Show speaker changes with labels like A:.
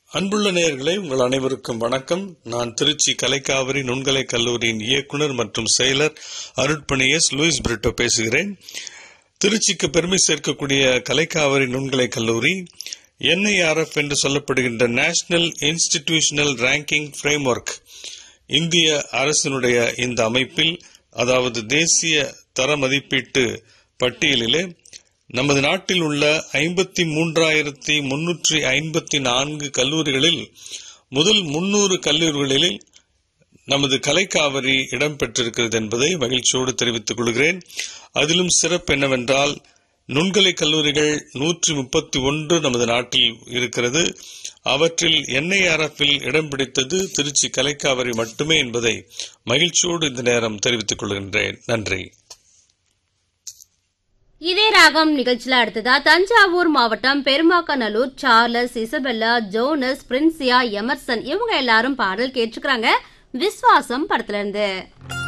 A: அன்புள்ள நேயர்களே உங்கள் அனைவருக்கும் வணக்கம் நான் திருச்சி கலைக்காவிரி நுண்கலை கல்லூரியின் இயக்குனர் மற்றும் செயலர் அருட்பணி எஸ் லூயிஸ் பிரிட்டோ பேசுகிறேன் திருச்சிக்கு பெருமை சேர்க்கக்கூடிய கலைக்காவிரி நுண்கலை கல்லூரி என்ஐஆர்எஃப் என்று சொல்லப்படுகின்ற நேஷனல் இன்ஸ்டிடியூஷனல் ரேங்கிங் ஃப்ரேம்வொர்க் இந்திய அரசினுடைய இந்த அமைப்பில் அதாவது தேசிய தர மதிப்பீட்டு பட்டியலிலே நமது நாட்டில் உள்ள ஐம்பத்தி மூன்றாயிரத்தி முன்னூற்றி ஐம்பத்தி நான்கு கல்லூரிகளில் முதல் முன்னூறு கல்லூரிகளில் நமது கலைக்காவிரி இடம்பெற்றிருக்கிறது என்பதை மகிழ்ச்சியோடு தெரிவித்துக் கொள்கிறேன் அதிலும் சிறப்பு என்னவென்றால் நுண்கலை கல்லூரிகள் நூற்றி முப்பத்தி ஒன்று நமது நாட்டில் இருக்கிறது அவற்றில் என்ஐஆர்எஃப்பில் இடம் பிடித்தது திருச்சி கலைக்காவிரி மட்டுமே என்பதை மகிழ்ச்சியோடு இந்த நேரம் தெரிவித்துக் கொள்கின்றேன் நன்றி
B: இதே ராகம் நிகழ்ச்சியில அடுத்ததா தஞ்சாவூர் மாவட்டம் Perumakkanallur Charles Isabella Jones Princia Emerson இவங்க எல்லாரும் பாடல் கேட்டுக்கிறாங்க விஸ்வாசம் படத்துல இருந்து